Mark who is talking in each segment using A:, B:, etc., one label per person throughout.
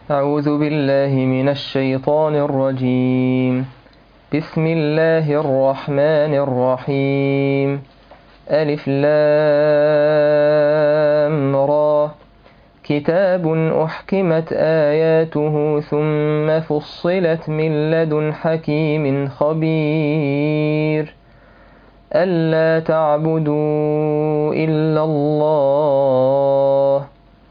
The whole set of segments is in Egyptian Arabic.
A: أعوذ بالله من الشيطان الرجيم بسم الله الرحمن الرحيم ألف لام را كتاب أحكمت آياته ثم فصلت من لدن حكيم خبير ألا تعبدوا إلا الله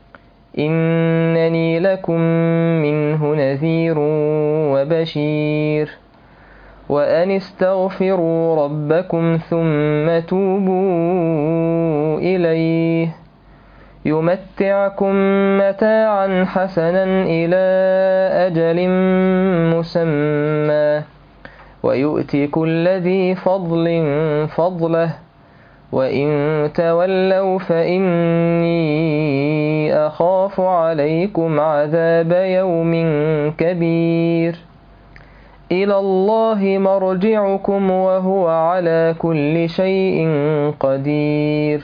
A: إنني لكم منه نذير وبشير وأن استغفروا ربكم ثم توبوا إليه يمتعكم متاعا حسنا إلى أجل مسمى ويؤتي كل ذي فضل فضله وإن تولوا فإني أخاف عليكم عذاب يوم كبير إلى الله مرجعكم وهو على كل شيء قدير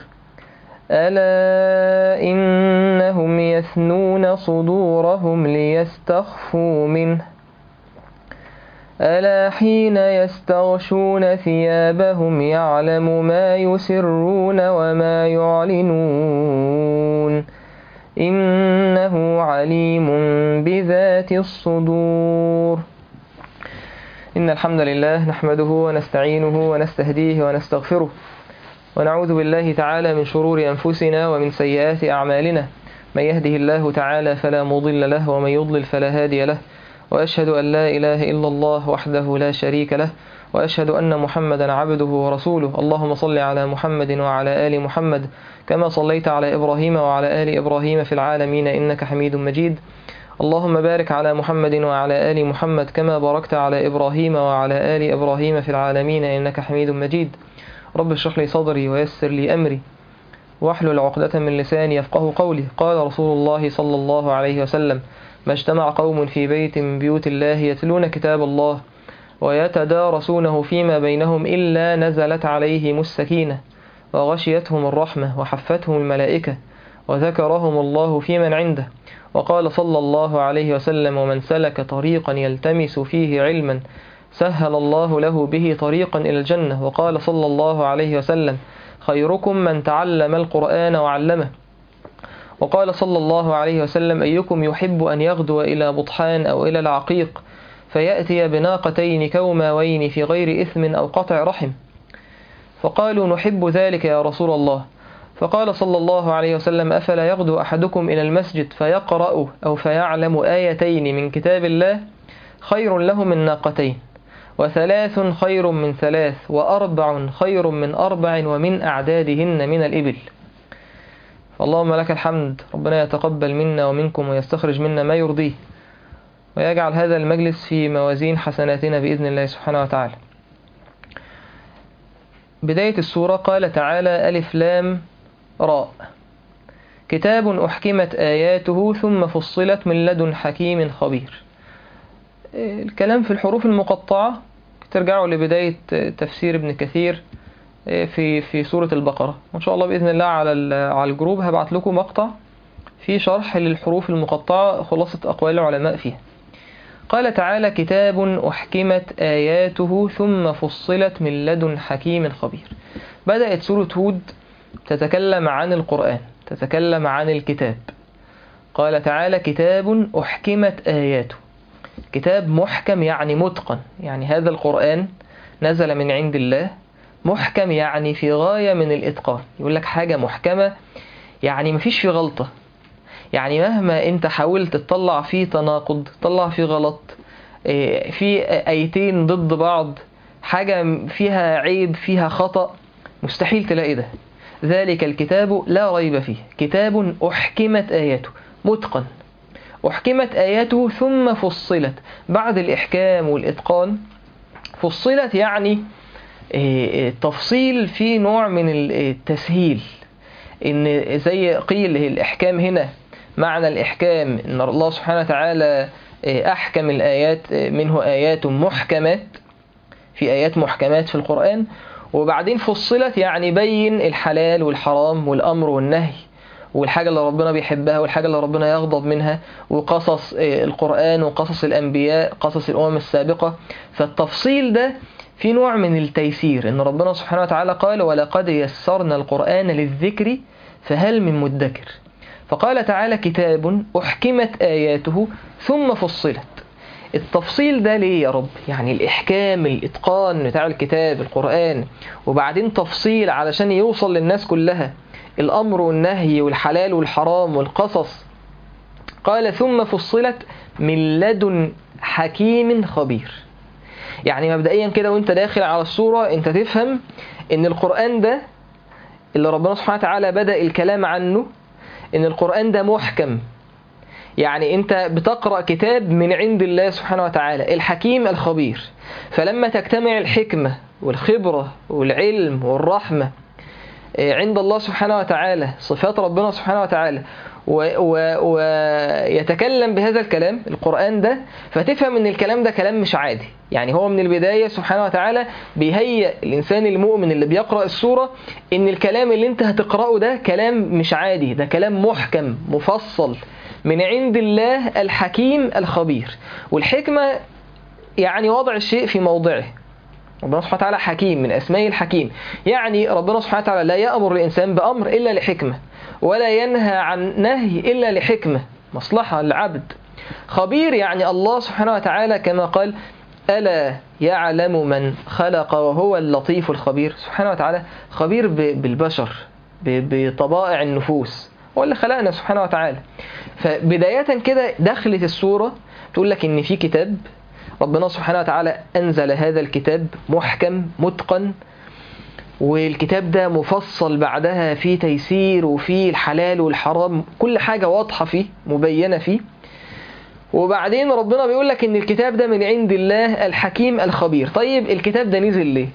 A: ألا إنهم يثنون صدورهم ليستخفوا منه ألا حين يستغشون ثيابهم يعلم ما يسرون وما يعلنون إنه عليم بذات الصدور إن الحمد لله نحمده ونستعينه ونستهديه ونستغفره ونعوذ بالله تعالى من شرور أنفسنا ومن سيئات أعمالنا من يهده الله تعالى فلا مضل له ومن يضلل فلا هادي له وأشهد أن لا إله إلا الله وحده لا شريك له وأشهد أن محمدا عبده ورسوله اللهم صل على محمد وعلى آل محمد كما صليت على إبراهيم وعلى آل إبراهيم في العالمين إنك حميد مجيد اللهم بارك على محمد وعلى آل محمد كما باركت على إبراهيم وعلى آل إبراهيم في العالمين إنك حميد مجيد رب اشرح لي صدري ويسر لي أمري واحلل عقدة من لساني يفقه قولي قال رسول الله صلى الله عليه وسلم ما اجتمع قوم في بيت من بيوت الله يتلون كتاب الله ويتدارسونه فيما بينهم إلا نزلت عليهم السكينة وغشيتهم الرحمة وحفتهم الملائكة وذكرهم الله في من عنده وقال صلى الله عليه وسلم ومن سلك طريقا يلتمس فيه علما سهل الله له به طريقا إلى الجنة وقال صلى الله عليه وسلم خيركم من تعلم القرآن وعلمه وقال صلى الله عليه وسلم أيكم يحب أن يغدو إلى بطحان أو إلى العقيق فيأتي بناقتين كوماوين في غير إثم أو قطع رحم فقالوا نحب ذلك يا رسول الله فقال صلى الله عليه وسلم أفلا يغدو أحدكم إلى المسجد فيقرأ أو فيعلم آيتين من كتاب الله خير له من ناقتين وثلاث خير من ثلاث وأربع خير من أربع ومن أعدادهن من الإبل اللهم لك الحمد ربنا يتقبل منا ومنكم ويستخرج منا ما يرضيه ويجعل هذا المجلس في موازين حسناتنا بإذن الله سبحانه وتعالى بداية السورة قال تعالى ألف لام راء كتاب أحكمت آياته ثم فصلت من لدن حكيم خبير الكلام في الحروف المقطعة ترجعوا لبداية تفسير ابن كثير في في سورة البقرة وإن شاء الله بإذن الله على على الجروب هبعت لكم مقطع في شرح للحروف المقطعة خلاصة أقوال العلماء فيها قال تعالى كتاب أحكمت آياته ثم فصلت من لدن حكيم خبير بدأت سورة هود تتكلم عن القرآن تتكلم عن الكتاب قال تعالى كتاب أحكمت آياته كتاب محكم يعني متقن يعني هذا القرآن نزل من عند الله محكم يعني في غاية من الإتقان يقول لك حاجة محكمة يعني مفيش في غلطة يعني مهما انت حاولت تطلع فيه تناقض تطلع فيه غلط في ايتين ضد بعض حاجة فيها عيب فيها خطأ مستحيل تلاقي ده ذلك الكتاب لا ريب فيه كتاب أحكمت آياته متقن أحكمت آياته ثم فصلت بعد الإحكام والإتقان فصلت يعني تفصيل في نوع من التسهيل إن زي قيل الإحكام هنا معنى الإحكام إن الله سبحانه وتعالى أحكم الآيات منه آيات محكمات في آيات محكمات في القرآن وبعدين فصلت يعني بين الحلال والحرام والأمر والنهي والحاجة اللي ربنا بيحبها والحاجة اللي ربنا يغضب منها وقصص آه، القرآن وقصص الأنبياء قصص الأمم السابقة فالتفصيل ده في نوع من التيسير إن ربنا سبحانه وتعالى قال ولقد يسرنا القرآن للذكر فهل من مدكر فقال تعالى كتاب أحكمت آياته ثم فصلت التفصيل ده ليه يا رب يعني الإحكام الإتقان بتاع الكتاب القرآن وبعدين تفصيل علشان يوصل للناس كلها الأمر والنهي والحلال والحرام والقصص قال ثم فصلت من لدن حكيم خبير يعني مبدئيا كده وانت داخل على الصورة انت تفهم ان القرآن ده اللي ربنا سبحانه وتعالى بدأ الكلام عنه ان القرآن ده محكم يعني انت بتقرأ كتاب من عند الله سبحانه وتعالى الحكيم الخبير فلما تجتمع الحكمة والخبرة والعلم والرحمة آه، عند الله سبحانه وتعالى صفات ربنا سبحانه وتعالى ويتكلم بهذا الكلام القرآن ده فتفهم ان الكلام ده كلام مش عادي يعني هو من البداية سبحانه وتعالى بيهيئ الإنسان المؤمن اللي بيقرأ السورة ان الكلام اللي انت هتقرأه ده كلام مش عادي ده كلام محكم مفصل من عند الله الحكيم الخبير والحكمة يعني وضع الشيء في موضعه ربنا سبحانه وتعالى حكيم من أسماء الحكيم يعني ربنا سبحانه وتعالى لا يأمر الإنسان بأمر إلا لحكمة ولا ينهى عن نهي إلا لحكمة مصلحة للعبد خبير يعني الله سبحانه وتعالى كما قال ألا يعلم من خلق وهو اللطيف الخبير سبحانه وتعالى خبير ب- بالبشر ب- بطبائع النفوس هو اللي خلقنا سبحانه وتعالى فبداية كده دخلت السورة تقول لك إن في كتاب ربنا سبحانه وتعالى أنزل هذا الكتاب محكم متقن والكتاب ده مفصل بعدها فيه تيسير وفيه الحلال والحرام كل حاجة واضحة فيه مبينة فيه وبعدين ربنا بيقول لك ان الكتاب ده من عند الله الحكيم الخبير طيب الكتاب ده نزل ليه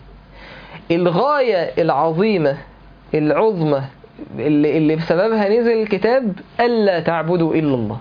A: الغاية العظيمة العظمى اللي, اللي بسببها نزل الكتاب ألا تعبدوا إلا الله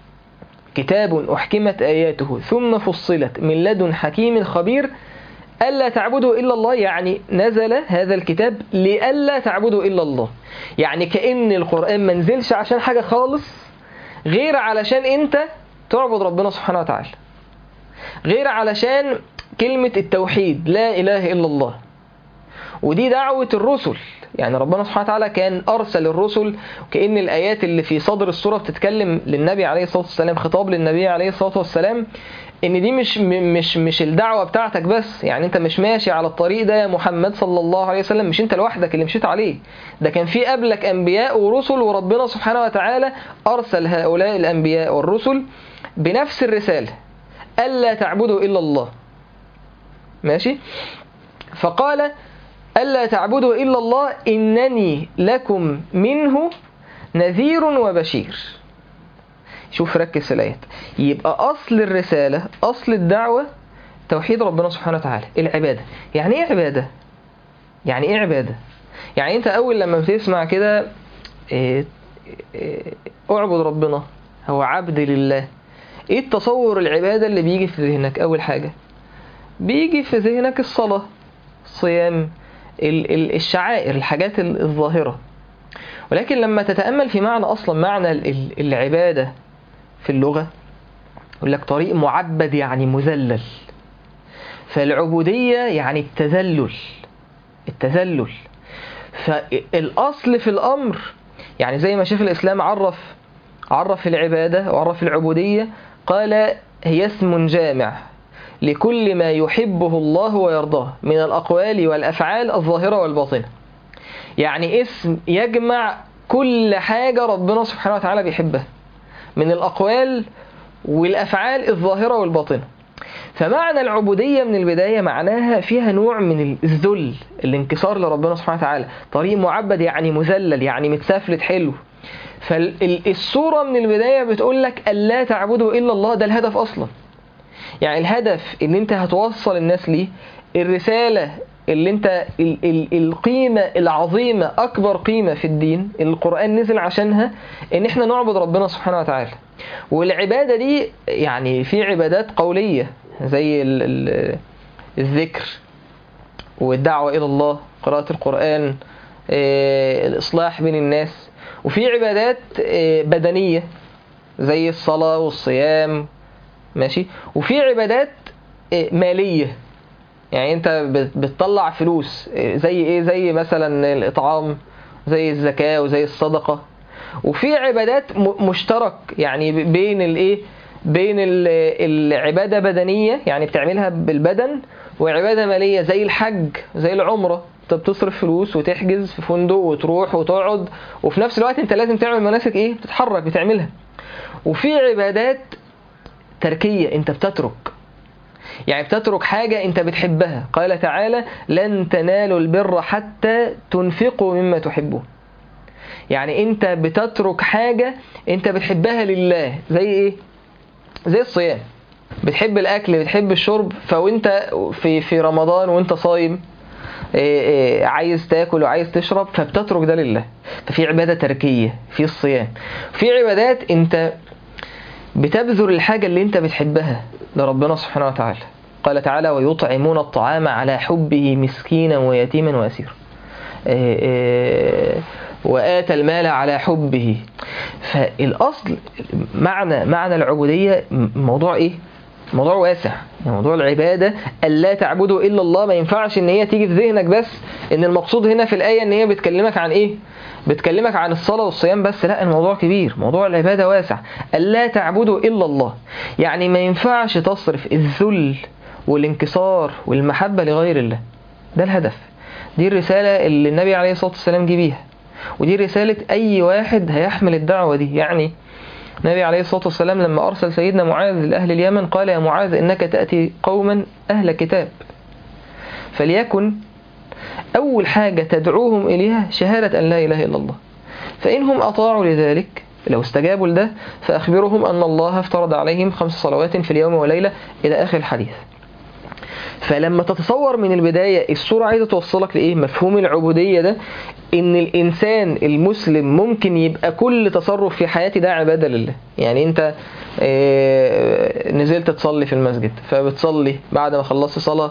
A: كتاب أحكمت آياته ثم فصلت من لدن حكيم خبير ألا تعبدوا إلا الله يعني نزل هذا الكتاب لألا تعبدوا إلا الله يعني كأن القرآن ما نزلش عشان حاجة خالص غير علشان أنت تعبد ربنا سبحانه وتعالى غير علشان كلمة التوحيد لا إله إلا الله ودي دعوة الرسل يعني ربنا سبحانه وتعالى كان أرسل الرسل كأن الآيات اللي في صدر السورة بتتكلم للنبي عليه الصلاة والسلام خطاب للنبي عليه الصلاة والسلام ان دي مش مش مش الدعوه بتاعتك بس يعني انت مش ماشي على الطريق ده يا محمد صلى الله عليه وسلم مش انت لوحدك اللي مشيت عليه ده كان في قبلك انبياء ورسل وربنا سبحانه وتعالى ارسل هؤلاء الانبياء والرسل بنفس الرساله الا تعبدوا الا الله ماشي فقال الا تعبدوا الا الله انني لكم منه نذير وبشير شوف ركز في الآيات يبقى أصل الرسالة أصل الدعوة توحيد ربنا سبحانه وتعالى العبادة يعني إيه عبادة؟ يعني إيه عبادة؟ يعني أنت أول لما بتسمع كده إيه إيه أعبد ربنا هو عبد لله إيه التصور العبادة اللي بيجي في ذهنك أول حاجة؟ بيجي في ذهنك الصلاة الصيام ال- ال- الشعائر الحاجات ال- الظاهرة ولكن لما تتأمل في معنى أصلا معنى ال- ال- العبادة في اللغة يقول لك طريق معبد يعني مذلل فالعبودية يعني التذلل التذلل فالأصل في الأمر يعني زي ما شيخ الإسلام عرف عرف العبادة وعرف العبودية قال هي اسم جامع لكل ما يحبه الله ويرضاه من الأقوال والأفعال الظاهرة والباطنة يعني اسم يجمع كل حاجة ربنا سبحانه وتعالى بيحبها من الأقوال والأفعال الظاهرة والباطنة فمعنى العبودية من البداية معناها فيها نوع من الذل الانكسار لربنا سبحانه وتعالى طريق معبد يعني مذلل يعني متسافلت حلو فالصورة من البداية بتقول لك ألا تعبدوا إلا الله ده الهدف أصلا يعني الهدف ان انت هتوصل الناس ليه الرسالة اللي انت ال ال القيمة العظيمة اكبر قيمة في الدين اللي القرآن نزل عشانها ان احنا نعبد ربنا سبحانه وتعالى والعبادة دي يعني في عبادات قولية زي ال ال الذكر والدعوة الى الله قراءة القرآن إيه، الاصلاح بين الناس وفي عبادات آه، بدنية زي الصلاة والصيام ماشي وفي عبادات آه، مالية يعني انت بت- بتطلع فلوس آه، زي ايه زي مثلا الاطعام زي الزكاة وزي الصدقة وفي عبادات م- مشترك يعني ب- بين الايه بين ال- العبادة بدنية يعني بتعملها بالبدن وعبادة مالية زي الحج زي العمرة انت بتصرف فلوس وتحجز في فندق وتروح وتقعد وفي نفس الوقت انت لازم تعمل مناسك ايه بتتحرك بتعملها وفي عبادات تركية انت بتترك يعني بتترك حاجة انت بتحبها قال تعالى لن تنالوا البر حتى تنفقوا مما تحبون يعني انت بتترك حاجة انت بتحبها لله زي ايه زي الصيام بتحب الاكل بتحب الشرب فوانت في في رمضان وانت صايم إيه إيه عايز تاكل وعايز تشرب فبتترك ده لله ففي عبادة تركية في الصيام في عبادات انت بتبذل الحاجة اللي انت بتحبها لربنا سبحانه وتعالى قال تعالى ويطعمون الطعام على حبه مسكينا ويتيما واسيرا إيه إيه وآتى المال على حبه فالأصل معنى معنى العبودية موضوع إيه؟ موضوع واسع يعني موضوع العبادة ألا تعبدوا إلا الله ما ينفعش إن هي تيجي في ذهنك بس إن المقصود هنا في الآية إن هي بتكلمك عن إيه؟ بتكلمك عن الصلاة والصيام بس لا الموضوع كبير موضوع العبادة واسع ألا تعبدوا إلا الله يعني ما ينفعش تصرف الذل والانكسار والمحبة لغير الله ده الهدف دي الرسالة اللي النبي عليه الصلاة والسلام جه بيها ودي رسالة أي واحد هيحمل الدعوة دي يعني النبي عليه الصلاة والسلام لما أرسل سيدنا معاذ لأهل اليمن قال يا معاذ إنك تأتي قوما أهل كتاب فليكن أول حاجة تدعوهم إليها شهادة أن لا إله إلا الله فإنهم أطاعوا لذلك لو استجابوا لده فأخبرهم أن الله افترض عليهم خمس صلوات في اليوم وليلة إلى آخر الحديث فلما تتصور من البداية الصورة عايزة توصلك لإيه مفهوم العبودية ده إن الإنسان المسلم ممكن يبقى كل تصرف في حياتي ده عبادة لله يعني أنت آه، نزلت تصلي في المسجد فبتصلي بعد ما خلصت صلاة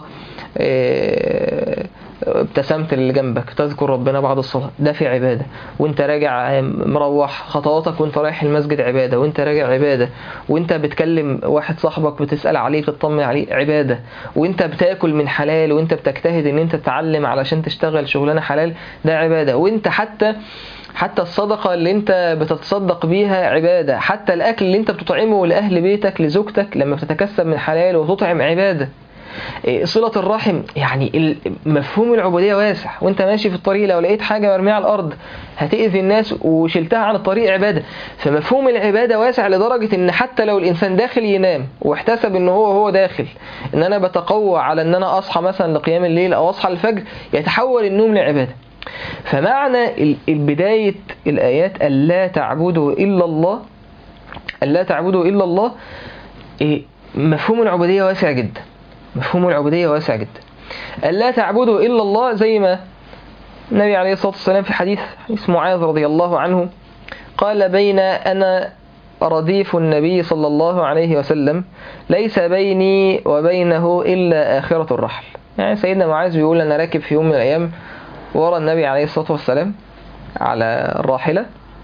A: آه، ابتسمت اللي جنبك تذكر ربنا بعد الصلاة ده في عبادة وانت راجع مروح خطواتك وانت رايح المسجد عبادة وانت راجع عبادة وانت بتكلم واحد صاحبك بتسأل عليه تطمن عليه عبادة وانت بتاكل من حلال وانت بتجتهد ان انت تتعلم علشان تشتغل شغلانة حلال ده عبادة وانت حتى حتى الصدقة اللي انت بتتصدق بيها عبادة حتى الأكل اللي انت بتطعمه لأهل بيتك لزوجتك لما بتتكسب من حلال وتطعم عبادة إيه، صلة الرحم يعني ال- مفهوم العبودية واسع وانت ماشي في الطريق لو لقيت حاجة مرمية على الأرض هتأذي الناس وشلتها عن الطريق عبادة فمفهوم العبادة واسع لدرجة ان حتى لو الإنسان داخل ينام واحتسب ان هو هو داخل ان انا بتقوى على ان انا اصحى مثلا لقيام الليل او اصحى الفجر يتحول النوم لعبادة فمعنى ال- البداية الآيات ألا تعبدوا إلا الله ألا تعبدوا إلا الله إيه، مفهوم العبودية واسع جدا مفهوم العبودية واسع جدا ألا تعبدوا إلا الله زي ما النبي عليه الصلاة والسلام في حديث حديث معاذ رضي الله عنه قال بين أنا رديف النبي صلى الله عليه وسلم ليس بيني وبينه إلا آخرة الرحل يعني سيدنا معاذ بيقول أنا راكب في يوم من الأيام ورا النبي عليه الصلاة والسلام على الراحلة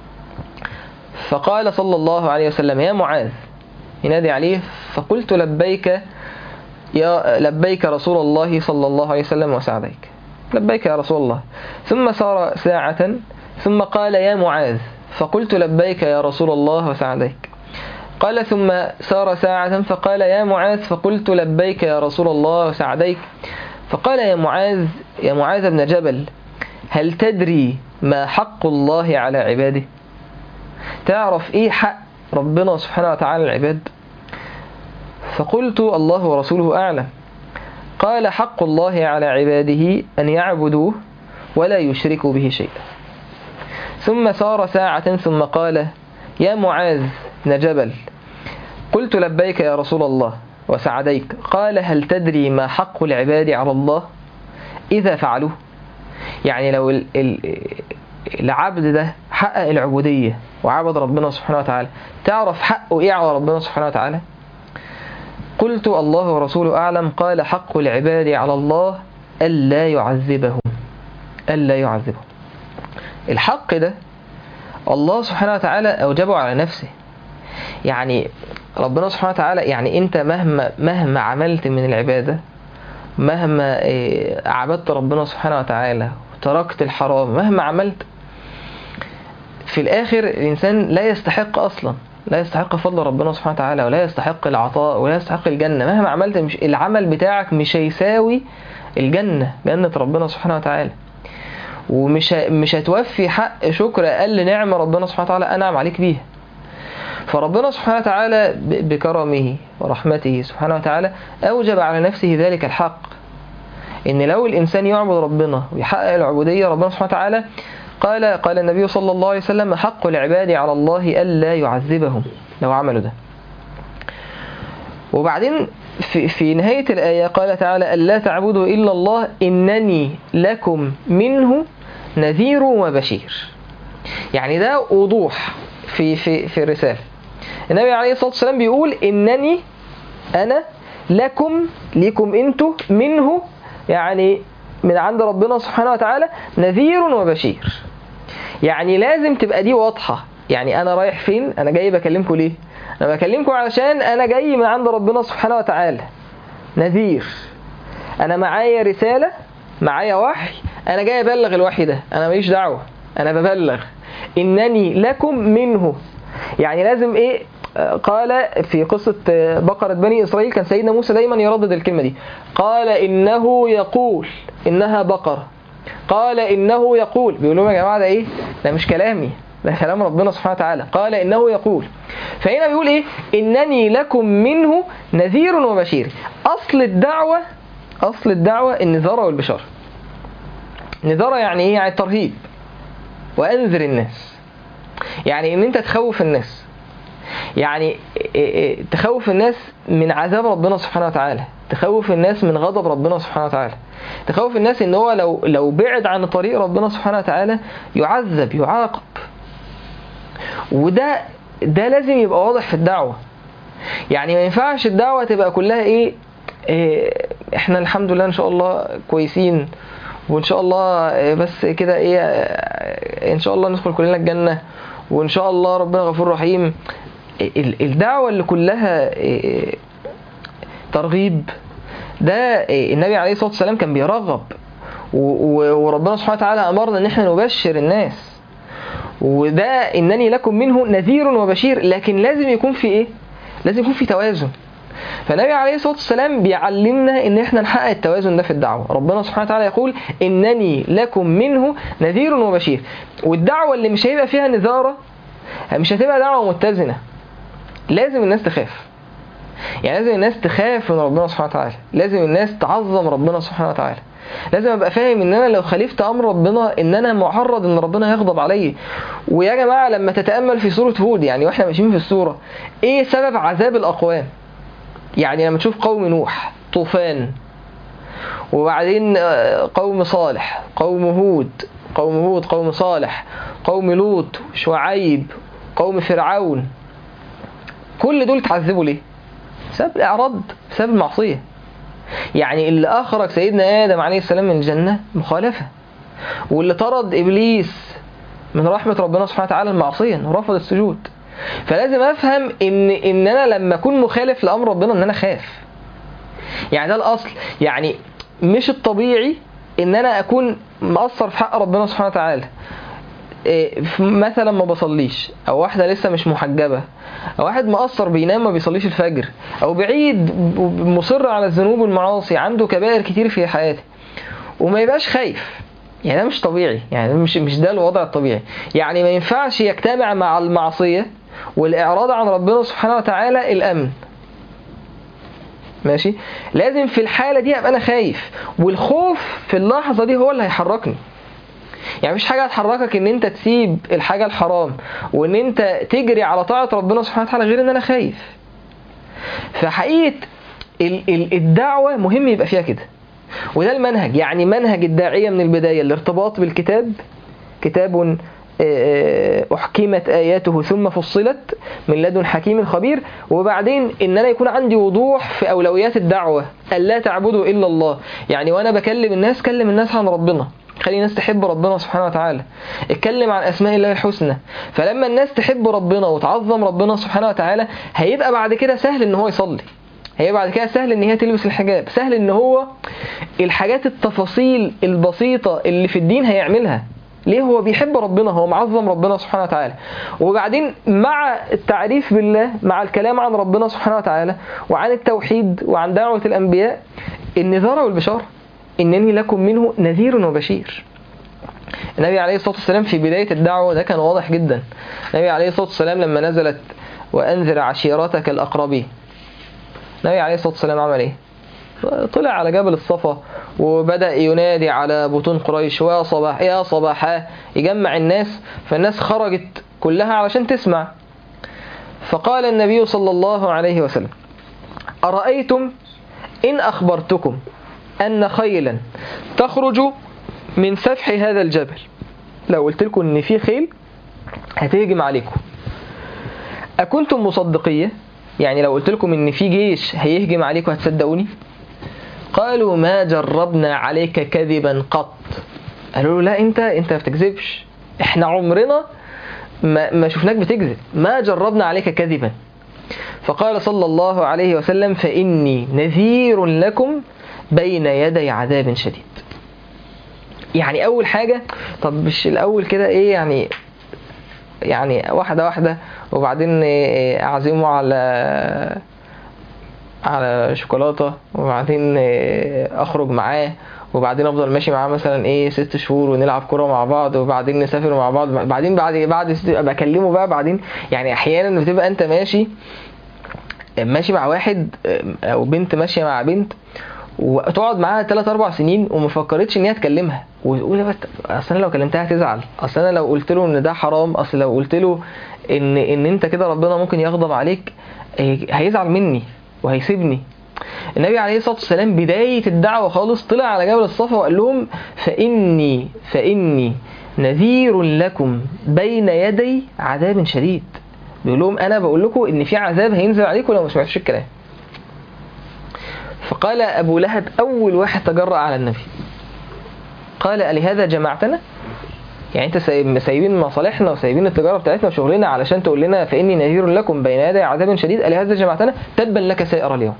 A: فقال صلى الله عليه وسلم يا معاذ ينادي عليه فقلت لبيك يا لبيك رسول الله صلى الله عليه وسلم وسعديك لبيك يا رسول الله ثم سار ساعة ثم قال يا معاذ فقلت لبيك يا رسول الله وسعديك قال ثم سار ساعة فقال يا معاذ فقلت لبيك يا رسول الله وسعديك فقال يا معاذ يا معاذ بن جبل هل تدري ما حق الله على عباده تعرف ايه حق ربنا سبحانه وتعالى العباد فقلت الله ورسوله أعلم قال حق الله على عباده أن يعبدوه ولا يشركوا به شيئا ثم سار ساعة ثم قال يا معاذ بن جبل قلت لبيك يا رسول الله وسعديك قال هل تدري ما حق العباد على الله إذا فعلوه يعني لو ال ال العبد ده حقق العبودية وعبد ربنا سبحانه وتعالى تعرف حقه إيه على ربنا سبحانه وتعالى قلت الله ورسوله أعلم قال حق العباد على الله ألا يعذبهم ألا يعذبهم الحق ده الله سبحانه وتعالى أوجبه على نفسه يعني ربنا سبحانه وتعالى يعني أنت مهما مهما عملت من العبادة مهما إيه، عبدت ربنا سبحانه وتعالى وتركت الحرام مهما عملت في الآخر الإنسان لا يستحق أصلا لا يستحق فضل ربنا سبحانه وتعالى ولا يستحق العطاء ولا يستحق الجنة مهما عملت مش العمل بتاعك مش هيساوي الجنة جنة ربنا سبحانه وتعالى ومش ه- مش هتوفي حق شكر أقل نعمة ربنا سبحانه وتعالى أنعم عليك بيها فربنا سبحانه وتعالى ب- بكرمه ورحمته سبحانه وتعالى أوجب على نفسه ذلك الحق إن لو الإنسان يعبد ربنا ويحقق العبودية ربنا سبحانه وتعالى قال قال النبي صلى الله عليه وسلم حق العباد على الله ألا يعذبهم لو عملوا ده وبعدين في, في نهاية الآية قال تعالى ألا تعبدوا إلا الله إنني لكم منه نذير وبشير يعني ده وضوح في في في الرسالة النبي عليه الصلاة والسلام بيقول إنني أنا لكم لكم أنتوا منه يعني من عند ربنا سبحانه وتعالى نذير وبشير يعني لازم تبقى دي واضحة يعني أنا رايح فين أنا جاي بكلمكم ليه أنا بكلمكم علشان أنا جاي من عند ربنا سبحانه وتعالى نذير أنا معايا رسالة معايا وحي أنا جاي أبلغ الوحي ده أنا ماليش دعوة أنا ببلغ إنني لكم منه يعني لازم إيه آه، قال في قصة آه، بقرة بني إسرائيل كان سيدنا موسى دايما يردد الكلمة دي قال إنه يقول إنها بقرة قال إنه يقول بيقول لهم يا جماعة ده إيه ده مش كلامي ده كلام ربنا سبحانه وتعالى قال إنه يقول فهنا بيقول إيه إنني لكم منه نذير وبشير أصل الدعوة أصل الدعوة النذارة والبشارة نذارة يعني إيه يعني الترهيب وأنذر الناس يعني إن أنت تخوف الناس يعني إيه إيه تخوف الناس من عذاب ربنا سبحانه وتعالى تخوف الناس من غضب ربنا سبحانه وتعالى تخوف الناس ان هو لو لو بعد عن طريق ربنا سبحانه وتعالى يعذب يعاقب وده ده لازم يبقى واضح في الدعوة يعني ما ينفعش الدعوة تبقى كلها ايه, إيه احنا الحمد لله ان شاء الله كويسين وان شاء الله إيه بس كده ايه آه، ان شاء الله ندخل كلنا الجنة وان شاء الله ربنا غفور رحيم ال- الدعوة اللي كلها إيه ترغيب ده إيه النبي عليه الصلاة والسلام كان بيرغب و- و- وربنا سبحانه وتعالى أمرنا إن احنا نبشر الناس وده إنني لكم منه نذير وبشير لكن لازم يكون في إيه؟ لازم يكون في توازن فالنبي عليه الصلاة والسلام بيعلمنا إن إحنا نحقق التوازن ده في الدعوة ربنا سبحانه وتعالى يقول إنني لكم منه نذير وبشير والدعوة اللي مش هيبقى فيها نذارة مش هتبقى دعوة متزنة لازم الناس تخاف يعني لازم الناس تخاف من ربنا سبحانه وتعالى لازم الناس تعظم ربنا سبحانه وتعالى لازم ابقى فاهم ان انا لو خالفت امر ربنا ان انا معرض ان ربنا يغضب علي ويا جماعه لما تتامل في سوره هود يعني واحنا ماشيين في السوره ايه سبب عذاب الاقوام يعني لما تشوف قوم نوح طوفان وبعدين آه، قوم صالح قوم هود قوم هود قوم صالح قوم لوط شعيب قوم فرعون كل دول اتعذبوا ليه بسبب الاعراض بسبب المعصيه يعني اللي اخرج سيدنا ادم عليه السلام من الجنه مخالفه واللي طرد ابليس من رحمه ربنا سبحانه وتعالى المعصيه انه رفض السجود فلازم افهم ان ان انا لما اكون مخالف لامر ربنا ان انا خاف يعني ده الاصل يعني مش الطبيعي ان انا اكون مقصر في حق ربنا سبحانه وتعالى إيه، في- مثلا ما بصليش او واحده لسه مش محجبه او واحد مقصر بينام ما بيصليش الفجر او بعيد ب- مصر على الذنوب والمعاصي عنده كبائر كتير في حياته وما يبقاش خايف يعني ده مش طبيعي يعني ده مش مش ده الوضع الطبيعي يعني ما ينفعش يجتمع مع المعصيه والاعراض عن ربنا سبحانه وتعالى الامن ماشي لازم في الحاله دي ابقى انا خايف والخوف في اللحظه دي هو اللي هيحركني يعني مفيش حاجه هتحركك ان انت تسيب الحاجه الحرام وان انت تجري على طاعه ربنا سبحانه وتعالى غير ان انا خايف فحقيقه ال- ال- الدعوه مهم يبقى فيها كده وده المنهج يعني منهج الداعيه من البدايه الارتباط بالكتاب كتاب آه، أحكمت آياته ثم فصلت من لدن حكيم خبير وبعدين إن أنا يكون عندي وضوح في أولويات الدعوة ألا تعبدوا إلا الله يعني وأنا بكلم الناس كلم الناس عن ربنا خلي الناس تحب ربنا سبحانه وتعالى اتكلم عن اسماء الله الحسنى فلما الناس تحب ربنا وتعظم ربنا سبحانه وتعالى هيبقى بعد كده سهل ان هو يصلي هيبقى بعد كده سهل ان هي تلبس الحجاب سهل ان هو الحاجات التفاصيل البسيطة اللي في الدين هيعملها ليه هو بيحب ربنا هو معظم ربنا سبحانه وتعالى وبعدين مع التعريف بالله مع الكلام عن ربنا سبحانه وتعالى وعن التوحيد وعن دعوة الأنبياء النذارة والبشارة إنني لكم منه نذير وبشير النبي عليه الصلاة والسلام في بداية الدعوة ده كان واضح جدا النبي عليه الصلاة والسلام لما نزلت وأنذر عشيرتك الأقربين النبي عليه الصلاة والسلام عمل إيه؟ طلع على جبل الصفا وبدأ ينادي على بطون قريش ويا صباح يا صباحا يجمع الناس فالناس خرجت كلها علشان تسمع فقال النبي صلى الله عليه وسلم أرأيتم إن أخبرتكم أن خيلا تخرج من سفح هذا الجبل لو قلت لكم إن في خيل هتهجم عليكم أكنتم مصدقية يعني لو قلت لكم إن في جيش هيهجم عليكم هتصدقوني قالوا ما جربنا عليك كذبا قط قالوا له لا انت انت ما بتكذبش احنا عمرنا ما, ما شفناك بتكذب ما جربنا عليك كذبا فقال صلى الله عليه وسلم فإني نذير لكم بين يدي عذاب شديد يعني أول حاجة طب مش الأول كده إيه يعني يعني واحدة واحدة وبعدين أعزمه على على شوكولاتة وبعدين أخرج معاه وبعدين افضل ماشي معاه مثلا ايه ست شهور ونلعب كوره مع بعض وبعدين نسافر مع بعض بعدين بعد بعد ابقى اكلمه بقى بعدين يعني احيانا بتبقى انت ماشي ماشي مع واحد او بنت ماشيه مع بنت وتقعد معاها 3 4 سنين وما فكرتش ان هي تكلمها وتقول بس اصل انا لو كلمتها هتزعل اصل انا لو قلت له ان ده حرام اصل لو قلت له ان ان انت كده ربنا ممكن يغضب عليك هيزعل مني وهيسيبني النبي عليه الصلاة والسلام بداية الدعوة خالص طلع على جبل الصفا وقال لهم فإني فإني نذير لكم بين يدي عذاب شديد بيقول لهم أنا بقول لكم إن في عذاب هينزل عليكم لو ما سمعتوش الكلام فقال أبو لهب أول واحد تجرأ على النبي قال ألهذا جمعتنا يعني انت سايبين مصالحنا وسايبين التجاره بتاعتنا وشغلنا علشان تقول لنا فاني نذير لكم بين يدي عذاب شديد الهذا جمعتنا تبا لك سائر اليوم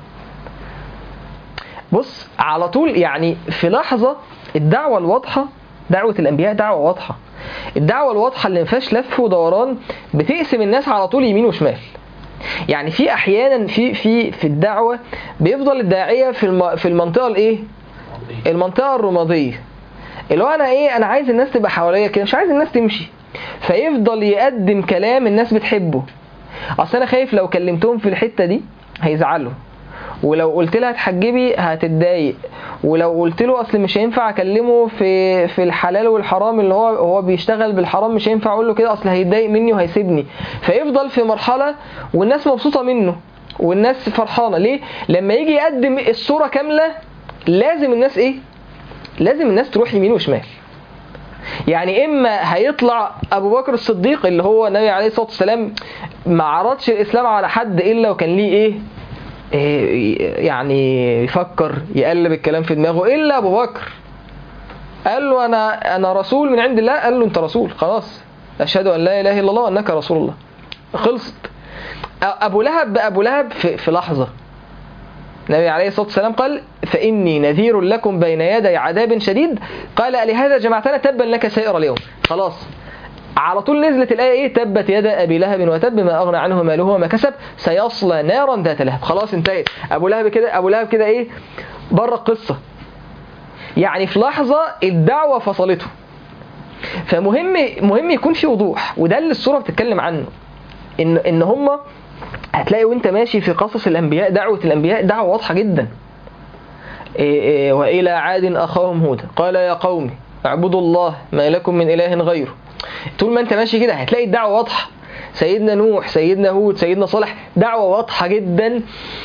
A: بص على طول يعني في لحظه الدعوه الواضحه دعوه الانبياء دعوه واضحه الدعوه الواضحه اللي ما فيهاش لف ودوران بتقسم الناس على طول يمين وشمال يعني في احيانا في في في الدعوه بيفضل الداعيه في الم في المنطقه الايه المنطقه الرماديه اللي هو انا ايه انا عايز الناس تبقى حواليا كده مش عايز الناس تمشي فيفضل يقدم كلام الناس بتحبه اصل انا خايف لو كلمتهم في الحته دي هيزعلوا ولو قلت لها تحجبي هتتضايق ولو قلت له اصل مش هينفع اكلمه في في الحلال والحرام اللي هو هو بيشتغل بالحرام مش هينفع اقول له كده اصل هيتضايق مني وهيسيبني فيفضل في مرحله والناس مبسوطه منه والناس فرحانه ليه لما يجي يقدم الصوره كامله لازم الناس ايه لازم الناس تروح يمين وشمال يعني اما هيطلع ابو بكر الصديق اللي هو النبي عليه الصلاه والسلام ما عرضش الاسلام على حد الا وكان ليه ايه إيه يعني يفكر يقلب الكلام في دماغه الا ابو بكر قال له انا انا رسول من عند الله قال له انت رسول خلاص اشهد ان لا اله الا الله وانك رسول الله خلصت ابو لهب ابو لهب في, في لحظه النبي عليه الصلاة والسلام قال فإني نذير لكم بين يدي عذاب شديد قال لهذا جمعتنا تبا لك سائر اليوم خلاص على طول نزلت الآية إيه تبت يد أبي لهب وتب ما أغنى عنه ماله وما كسب سيصلى نارا ذات لهب خلاص انتهت أبو لهب كده أبو لهب كده إيه بره القصة يعني في لحظة الدعوة فصلته فمهم مهم يكون في وضوح وده اللي السورة بتتكلم عنه إن إن هم هتلاقي وانت ماشي في قصص الانبياء دعوه الانبياء دعوه واضحه جدا إيه إيه والى عاد اخاهم هودا قال يا قوم اعبدوا الله ما لكم من اله غيره طول ما انت ماشي كده هتلاقي الدعوه واضحه سيدنا نوح سيدنا هود سيدنا صالح دعوه واضحه جدا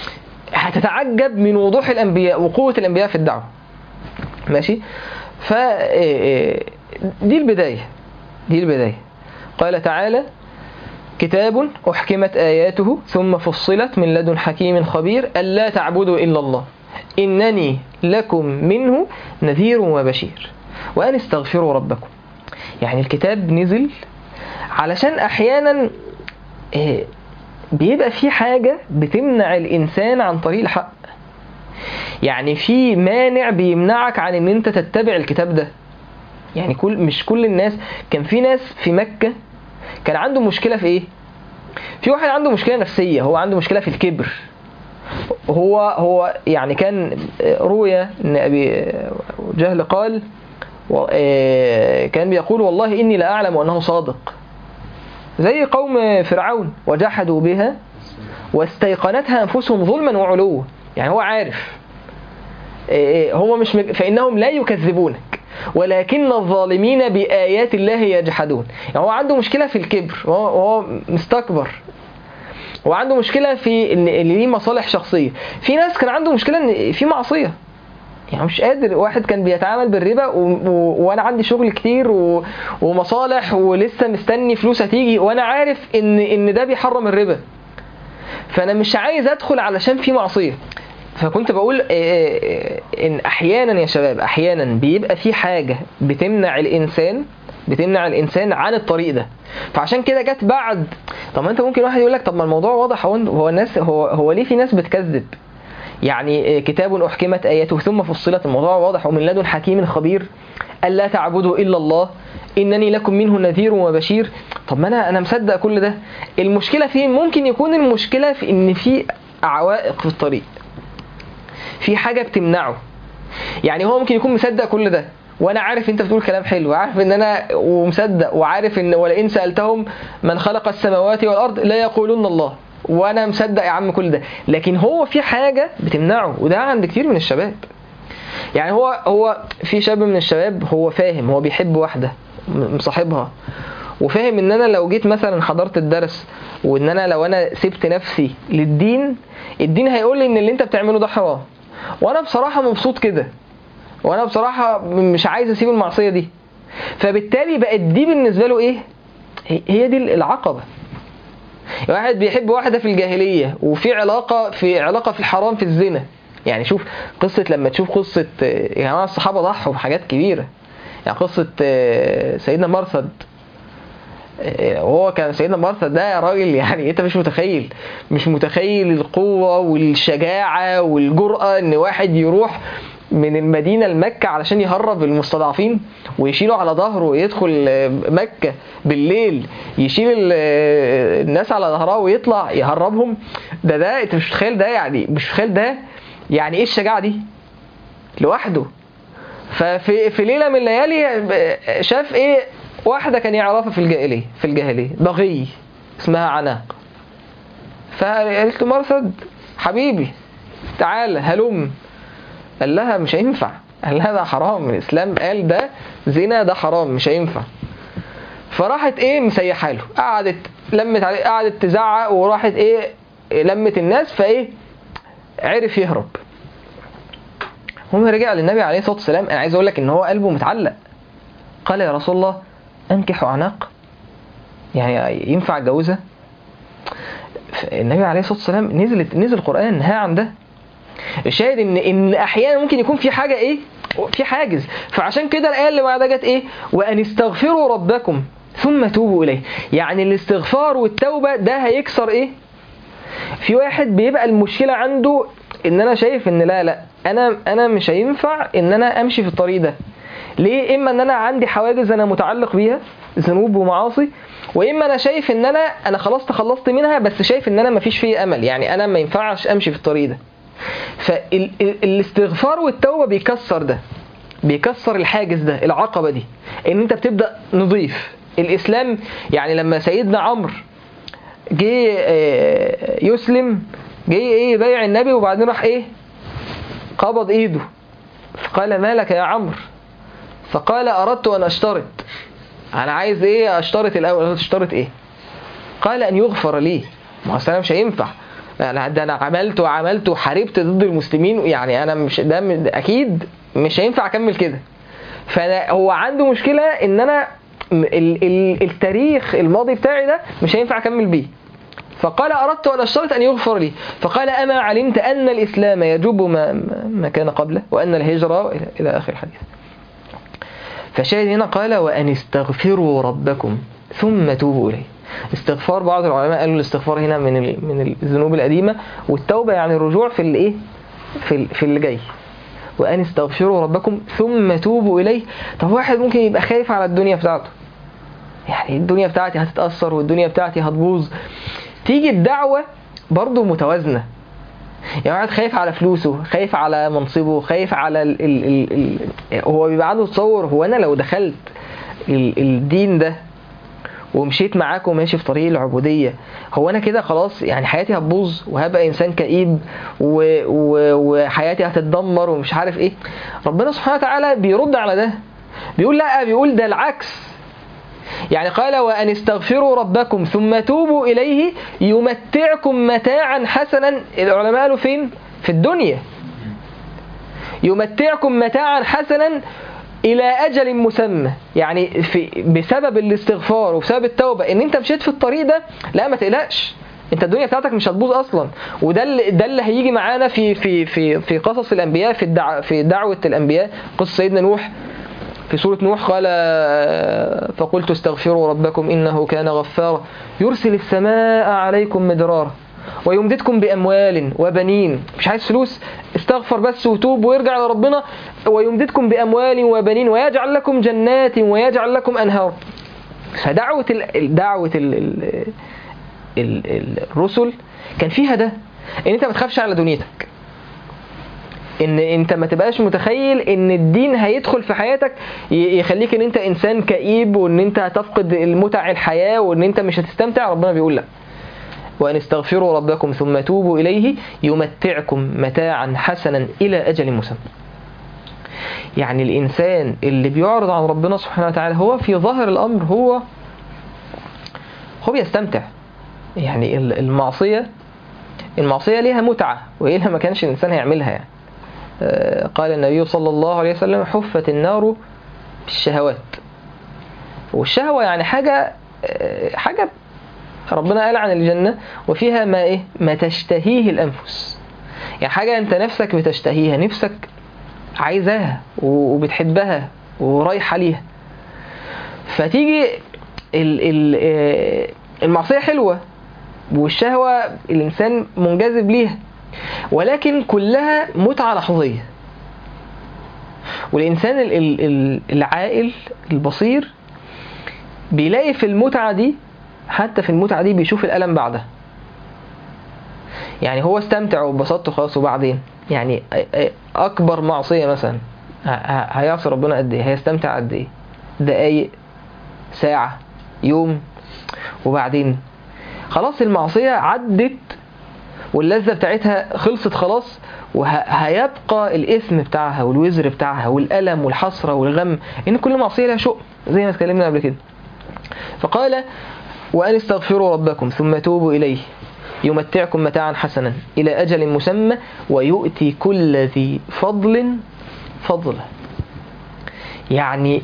A: هتتعجب من وضوح الانبياء وقوه الانبياء في الدعوه ماشي ف دي البدايه دي البدايه قال تعالى كتاب أحكمت آياته ثم فصلت من لدن حكيم خبير ألا تعبدوا إلا الله إنني لكم منه نذير وبشير وأن استغفروا ربكم يعني الكتاب نزل علشان أحيانا آه، بيبقى في حاجة بتمنع الإنسان عن طريق الحق يعني في مانع بيمنعك عن ان انت تتبع الكتاب ده يعني كل مش كل الناس كان في ناس في مكة كان عنده مشكلة في ايه في واحد عنده مشكلة نفسية هو عنده مشكلة في الكبر هو هو يعني كان روي ان ابي جهل قال و- آه، كان بيقول والله اني لا اعلم انه صادق زي قوم فرعون وجحدوا بها واستيقنتها انفسهم ظلما وعلوا يعني هو عارف إيه، هو مش مج... فإنهم لا يكذبونك ولكن الظالمين بآيات الله يجحدون يعني هو عنده مشكلة في الكبر وهو وهو مستكبر هو عنده مشكلة في ان اللي ليه مصالح شخصية في ناس كان عنده مشكلة ان في معصية يعني مش قادر واحد كان بيتعامل بالربا و... و... وانا عندي شغل كتير و... ومصالح ولسه مستني فلوس هتيجي وانا عارف ان ان ده بيحرم الربا فانا مش عايز ادخل علشان في معصيه فكنت بقول آه، آه، ان احيانا يا شباب احيانا بيبقى في حاجه بتمنع الانسان بتمنع الانسان عن الطريق ده فعشان كده جت بعد طب ما انت ممكن واحد يقول لك طب ما الموضوع واضح هو هو الناس هو هو ليه في ناس بتكذب يعني آه، كتاب احكمت اياته ثم فصلت الموضوع واضح ومن لدن حكيم خبير الا تعبدوا الا الله انني لكم منه نذير وبشير طب ما انا انا مصدق كل ده المشكله فين ممكن يكون المشكله في ان في عوائق في الطريق في حاجه بتمنعه يعني هو ممكن يكون مصدق كل ده وانا عارف انت بتقول كلام حلو عارف ان انا ومصدق وعارف ان ولئن سالتهم من خلق السماوات والارض لا يقولون الله وانا مصدق يا عم كل ده لكن هو في حاجه بتمنعه وده عند كتير من الشباب يعني هو هو في شاب من الشباب هو فاهم هو بيحب واحده م- مصاحبها وفاهم ان انا لو جيت مثلا حضرت الدرس وان انا لو انا سبت نفسي للدين الدين هيقول لي ان اللي انت بتعمله ده حرام وانا بصراحه مبسوط كده وانا بصراحه م- مش عايز اسيب المعصيه دي فبالتالي بقت دي بالنسبه له ايه هي- هي دي العقبه واحد بيحب واحده في الجاهليه وفي علاقه في علاقه في الحرام في الزنا يعني شوف قصه لما تشوف قصه آه، يا جماعه الصحابه ضحوا بحاجات كبيره يعني قصه آه، سيدنا مرثد آه، وهو كان سيدنا مرثد ده يا راجل يعني انت مش متخيل مش متخيل القوه والشجاعه والجرأه ان واحد يروح من المدينة لمكة علشان يهرب المستضعفين ويشيله على ظهره ويدخل آه، مكة بالليل يشيل ال- آه، الناس على ظهرها ويطلع يهربهم ده ده انت مش متخيل ده يعني مش متخيل ده يعني ايه الشجاعة دي لوحده ففي في ليلة من الليالي آه، شاف ايه واحدة كان يعرفها في الجاهلية في الجاهلية بغي اسمها عناق فقالت له مرثد حبيبي تعال هلم قال لها مش هينفع قال لها ده حرام الاسلام قال ده زنا ده حرام مش هينفع فراحت ايه مسيحه له قعدت لمت عليه قعدت تزعق وراحت ايه لمت الناس فايه عرف يهرب المهم رجع للنبي عليه الصلاه والسلام انا عايز اقول لك ان هو قلبه متعلق قال يا رسول الله انكح عناق يعني ينفع اتجوزها النبي عليه الصلاه والسلام نزلت نزل القران نهى عن ده الشاهد ان ان احيانا ممكن يكون في حاجه ايه في حاجز فعشان كده الايه اللي بعدها جت ايه وان استغفروا ربكم ثم توبوا اليه يعني الاستغفار والتوبه ده هيكسر ايه في واحد بيبقى المشكله عنده ان انا شايف ان لا لا انا انا مش هينفع ان انا امشي في الطريق ده ليه اما ان انا عندي حواجز انا متعلق بيها ذنوب ومعاصي واما انا شايف ان انا انا خلاص تخلصت منها بس شايف ان انا مفيش فيه امل يعني انا ما ينفعش امشي في الطريق ده فالاستغفار والتوبه بيكسر ده بيكسر الحاجز ده العقبه دي ان انت بتبدا نضيف الاسلام يعني لما سيدنا عمرو جه آه، يسلم جه ايه يبايع النبي وبعدين راح ايه قبض ايده فقال ما لك يا عمرو فقال اردت ان اشترط انا عايز ايه اشترط الاول اشترط ايه قال ان يغفر لي ما هو أصل انا مش هينفع انا ده انا عملت وعملت وحاربت ضد المسلمين يعني انا مش ده م- اكيد مش هينفع اكمل كده فهو عنده مشكله ان انا م- ال ال التاريخ الماضي بتاعي ده مش هينفع اكمل بيه فقال اردت ان اشترط ان يغفر لي فقال اما علمت ان الاسلام يجوب ما, ما كان قبله وان الهجره الى إلى اخر الحديث فشاهد هنا قال وأن استغفروا ربكم ثم توبوا إليه استغفار بعض العلماء قالوا الاستغفار هنا من ال- من الذنوب القديمة والتوبة يعني الرجوع في الايه في ال- في اللي جاي وأن استغفروا ربكم ثم توبوا إليه طب واحد ممكن يبقى خايف على الدنيا بتاعته يعني الدنيا بتاعتي هتتأثر والدنيا بتاعتي هتبوظ تيجي الدعوة برضه متوازنة يعني واحد خايف على فلوسه خايف على منصبه خايف على ال ال ال ال هو بيبقى عنده تصور هو انا لو دخلت ال الدين ده ومشيت معاكم وماشي في طريق العبودية هو انا كده خلاص يعني حياتي هتبوظ وهبقى انسان كئيب و و وحياتي هتتدمر ومش عارف ايه ربنا سبحانه وتعالى بيرد على ده بيقول لا بيقول ده العكس يعني قال وأن استغفروا ربكم ثم توبوا إليه يمتعكم متاعا حسنا العلماء قالوا فين؟ في الدنيا يمتعكم متاعا حسنا إلى أجل مسمى يعني في بسبب الاستغفار وبسبب التوبة إن أنت مشيت في الطريق ده لا ما تقلقش انت الدنيا بتاعتك مش هتبوظ اصلا وده اللي ده اللي هيجي معانا في في في في قصص الانبياء في الدع في دعوه الانبياء قصه سيدنا نوح في سورة نوح قال فقلت استغفروا ربكم إنه كان غفارا يرسل السماء عليكم مدرارا ويمددكم بأموال وبنين مش عايز فلوس استغفر بس وتوب ويرجع لربنا ويمددكم بأموال وبنين ويجعل لكم جنات ويجعل لكم أنهار فدعوة ال... دعوة ال... ال... ال... الرسل كان فيها ده ان انت ما تخافش على دنيتك ان انت ما تبقاش متخيل ان الدين هيدخل في حياتك يخليك ان انت انسان كئيب وان انت هتفقد المتع الحياة وان انت مش هتستمتع ربنا بيقول لا وان استغفروا ربكم ثم توبوا اليه يمتعكم متاعا حسنا الى اجل مسمى يعني الانسان اللي بيعرض عن ربنا سبحانه وتعالى هو في ظاهر الامر هو هو بيستمتع يعني المعصية المعصية ليها متعة وإلا ما كانش الإنسان هيعملها يعني قال النبي صلى الله عليه وسلم حفت النار بالشهوات والشهوة يعني حاجة حاجة ربنا قال عن الجنة وفيها ما إيه ما تشتهيه الأنفس يعني حاجة أنت نفسك بتشتهيها نفسك عايزاها وبتحبها ورايحة ليها فتيجي ال ال المعصية حلوة والشهوة الإنسان منجذب ليها ولكن كلها متعة لحظية والإنسان العاقل البصير بيلاقي في المتعة دي حتى في المتعة دي بيشوف الألم بعدها يعني هو استمتع وبسطته خلاص وبعدين يعني أكبر معصية مثلا هيعصي ربنا قد إيه هيستمتع قد إيه دقايق ساعة يوم وبعدين خلاص المعصية عدت واللذة بتاعتها خلصت خلاص وهيبقى الإثم بتاعها والوزر بتاعها والألم والحسرة والغم إن كل معصية لها شؤم زي ما اتكلمنا قبل كده فقال وأن استغفروا ربكم ثم توبوا إليه يمتعكم متاعا حسنا إلى أجل مسمى ويؤتي كل ذي فضل فضله يعني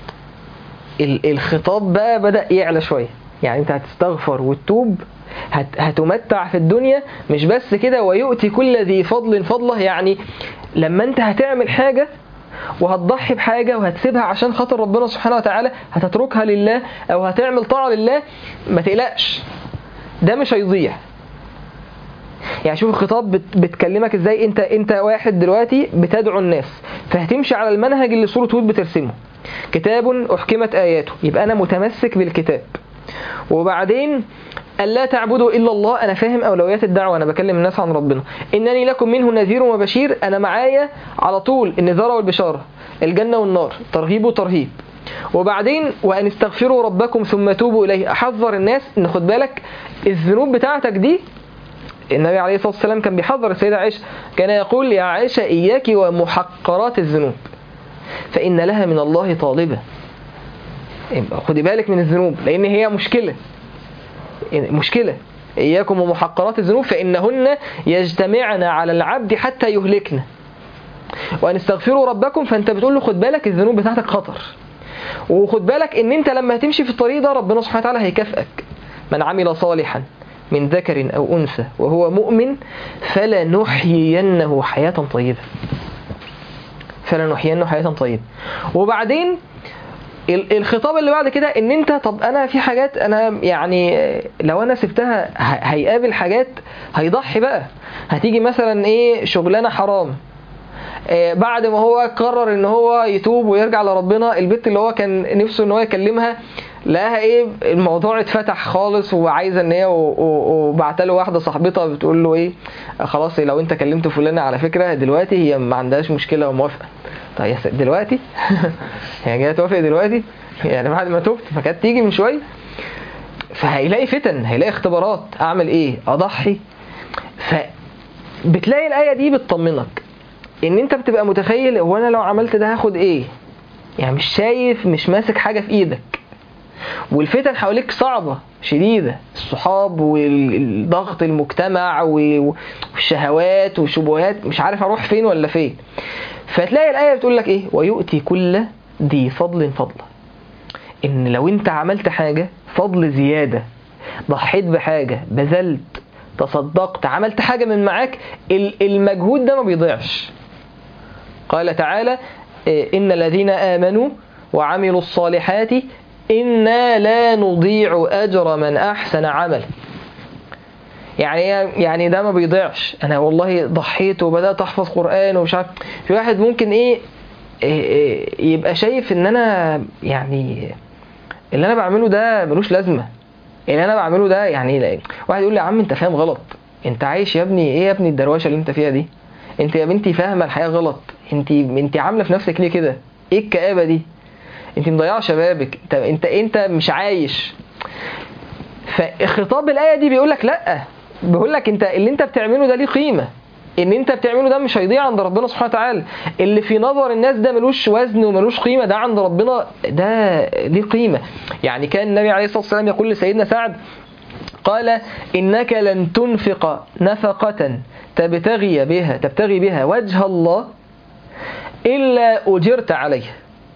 A: الخطاب بقى بدأ يعلى شوية يعني انت هتستغفر وتتوب هت هتمتع في الدنيا مش بس كده ويؤتي كل ذي فضل فضله يعني لما انت هتعمل حاجة وهتضحي بحاجة وهتسيبها عشان خاطر ربنا سبحانه وتعالى هتتركها لله او هتعمل طاعة لله ما تقلقش ده مش هيضيع يعني شوف الخطاب بت بتكلمك ازاي انت انت واحد دلوقتي بتدعو الناس فهتمشي على المنهج اللي سورة هود بترسمه كتاب أحكمت آياته يبقى أنا متمسك بالكتاب وبعدين ألا تعبدوا إلا الله أنا فاهم أولويات الدعوة أنا بكلم الناس عن ربنا إنني لكم منه نذير وبشير أنا معايا على طول النذارة والبشارة الجنة والنار ترهيب وترهيب وبعدين وأن استغفروا ربكم ثم توبوا إليه أحذر الناس إن خد بالك الذنوب بتاعتك دي النبي عليه الصلاة والسلام كان بيحذر السيدة عائشة كان يقول يا عائشة إياك ومحقرات الذنوب فإن لها من الله طالبة خدي بالك من الذنوب لأن هي مشكلة مشكلة إياكم ومحقرات الذنوب فإنهن يجتمعن على العبد حتى يهلكن وأن استغفروا ربكم فأنت بتقول له خد بالك الذنوب بتاعتك خطر وخد بالك ان انت لما هتمشي في الطريق ده ربنا سبحانه وتعالى هيكافئك من عمل صالحا من ذكر أو أنثى وهو مؤمن فلنحيينه حياة طيبة فلنحيينه حياة طيبة وبعدين ال- الخطاب اللي بعد كده ان انت طب انا في حاجات انا يعني لو انا سبتها ه- هيقابل حاجات هيضحي بقى هتيجي مثلا ايه شغلانه حرام آه، بعد ما هو قرر ان هو يتوب ويرجع لربنا البنت اللي هو كان نفسه ان هو يكلمها لقاها ايه الموضوع اتفتح خالص وعايزه ان هي و- و- وبعت له واحده صاحبتها بتقول له ايه آه، خلاص لو انت كلمت فلانه على فكره دلوقتي هي ما عندهاش مشكله وموافقه طيب يا س- دلوقتي هي جايه توافق دلوقتي يعني بعد ما تبت فكانت تيجي من شويه فهيلاقي فتن هيلاقي اختبارات اعمل ايه اضحي فبتلاقي الايه دي بتطمنك ان انت بتبقى متخيل هو انا لو عملت ده هاخد ايه يعني مش شايف مش ماسك حاجه في ايدك والفتن حواليك صعبه شديده الصحاب والضغط المجتمع و- والشهوات والشبهات مش عارف اروح فين ولا فين فتلاقي الايه بتقول لك ايه ويؤتي كل ذي فضل فضله ان لو انت عملت حاجه فضل زياده ضحيت بحاجه بذلت تصدقت عملت حاجه من معاك ال- المجهود ده ما بيضيعش قال تعالى إيه، إن الذين آمنوا وعملوا الصالحات إنا لا نضيع أجر من أحسن عملا يعني يعني ده ما بيضيعش أنا والله ضحيت وبدأت أحفظ قرآن ومش عارف في واحد ممكن إيه, إيه, إيه يبقى شايف إن أنا يعني اللي أنا بعمله ده ملوش لازمة اللي أنا بعمله ده يعني لا- واحد يقول لي يا عم أنت فاهم غلط أنت عايش يا ابني إيه يا ابني الدروشة اللي أنت فيها دي انت يا بنتي فاهمه الحياه غلط انت انت عامله في نفسك ليه كده ايه الكآبه دي انت مضيعه شبابك انت انت انت مش عايش فخطاب الايه دي بيقول لك لا بيقول لك انت اللي انت بتعمله ده ليه قيمه ان انت بتعمله ده مش هيضيع عند ربنا سبحانه وتعالى اللي في نظر الناس ده ملوش وزن وملوش قيمه ده عند ربنا ده ليه قيمه يعني كان النبي عليه الصلاه والسلام يقول لسيدنا سعد قال إنك لن تنفق نفقة تبتغي بها تبتغي بها وجه الله إلا أجرت عليها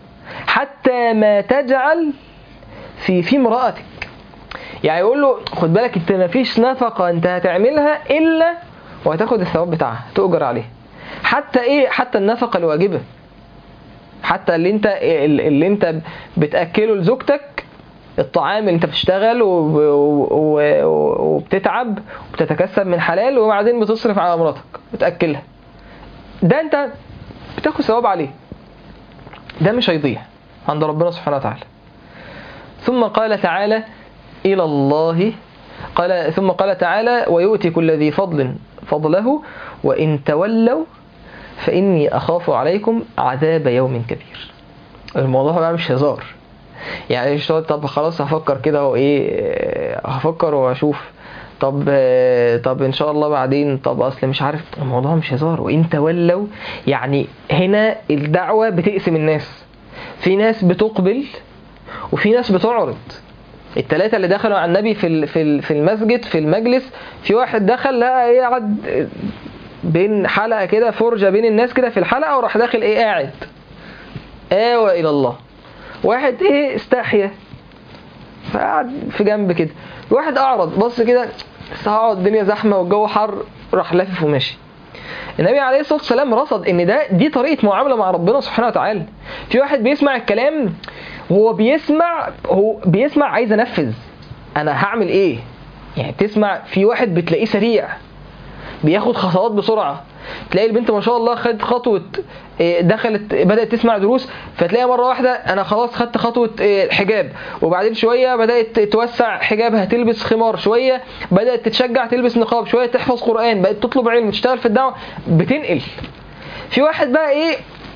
A: حتى ما تجعل في في امرأتك يعني يقول له خد بالك انت ما فيش نفقة انت هتعملها إلا وهتاخد الثواب بتاعها تؤجر عليها حتى ايه حتى النفقة الواجبة حتى اللي انت اللي انت بتاكله لزوجتك الطعام اللي انت بتشتغل وب- و- و- وبتتعب وبتتكسب من حلال وبعدين بتصرف على مراتك بتاكلها ده انت بتاخد ثواب عليه ده مش هيضيع عند ربنا سبحانه وتعالى ثم قال تعالى إلى الله قال ثم قال تعالى ويؤتي كل ذي فضل فضله وإن تولوا فإني أخاف عليكم عذاب يوم كبير الموضوع بقى مش هزار يعني مش تقعد طب خلاص هفكر كده وايه آه، هفكر واشوف طب آه، طب ان شاء الله بعدين طب اصل مش عارف الموضوع مش هزار وان تولوا يعني هنا الدعوه بتقسم الناس في ناس بتقبل وفي ناس بتعرض الثلاثة اللي دخلوا على النبي في ال- في ال- في المسجد في المجلس في واحد دخل لقى ايه قعد بين حلقة كده فرجة بين الناس كده في الحلقة وراح داخل ايه قاعد آوى إلى الله واحد ايه استحيا فقعد في جنب كده واحد اعرض بص كده بس هقعد الدنيا زحمه والجو حر راح لافف وماشي النبي عليه الصلاه والسلام رصد ان ده دي طريقه معامله مع ربنا سبحانه وتعالى في واحد بيسمع الكلام هو بيسمع هو بيسمع عايز انفذ انا هعمل ايه يعني تسمع في واحد بتلاقيه سريع بياخد خطوات بسرعه تلاقي البنت ما شاء الله خدت خطوه إيه، دخلت بدات تسمع دروس فتلاقيها مره واحده انا خلاص خدت خطوه إيه، الحجاب وبعدين شويه بدات توسع حجابها تلبس خمار شويه بدات تتشجع تلبس نقاب شويه تحفظ قران بقت تطلب علم تشتغل في الدعوه بتنقل في واحد بقى ايه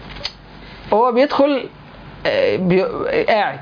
A: هو بيدخل آه، بي... قاعد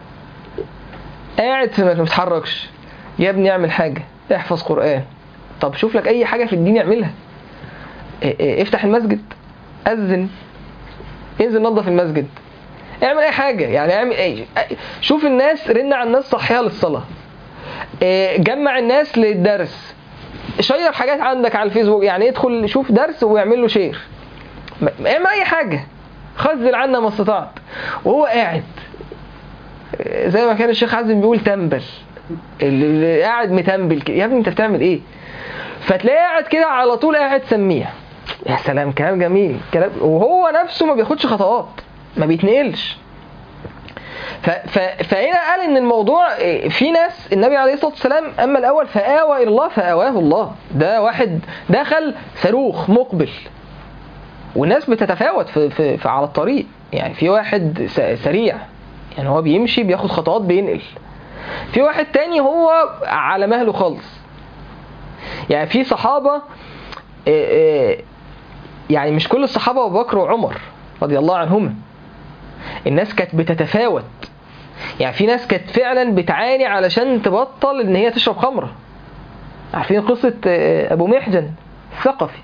A: قاعد في ما بيتحركش يا ابني اعمل حاجه احفظ قران طب شوف لك اي حاجه في الدين اعملها إيه إيه افتح المسجد اذن انزل نظف المسجد اعمل اي حاجه يعني اعمل اي شوف الناس رن على الناس صحيها للصلاه إيه جمع الناس للدرس شير حاجات عندك على الفيسبوك يعني ادخل شوف درس واعمل له شير م- اعمل اي حاجه خذل عنا ما استطعت وهو قاعد إيه زي ما كان الشيخ عزم بيقول تنبل اللي قاعد متنبل كده يا ابني انت بتعمل ايه فتلاقيه قاعد كده على طول قاعد سميع يا سلام كلام جميل كلام وهو نفسه ما بياخدش خطوات ما بيتنقلش ف... ف... فهنا قال ان الموضوع إيه، في ناس النبي عليه الصلاه والسلام اما الاول فاوى الى الله فاواه الله ده واحد دخل صاروخ مقبل والناس بتتفاوت في, في, في على الطريق يعني في واحد س- سريع يعني هو بيمشي بياخد خطوات بينقل في واحد تاني هو على مهله خالص يعني في صحابة إيه إيه، يعني مش كل الصحابة أبو بكر وعمر رضي الله عنهما الناس كانت بتتفاوت يعني في ناس كانت فعلا بتعاني علشان تبطل ان هي تشرب خمرة عارفين قصة آه، ابو محجن الثقفي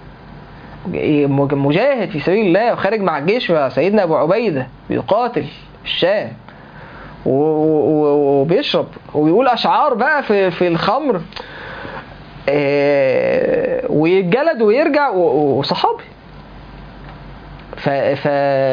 A: مجاهد في سبيل الله وخارج مع الجيش مع سيدنا ابو عبيدة بيقاتل في الشام و- و- وبيشرب وبيقول اشعار بقى في في الخمر آه، ويتجلد ويرجع و- و- وصحابي ف, ف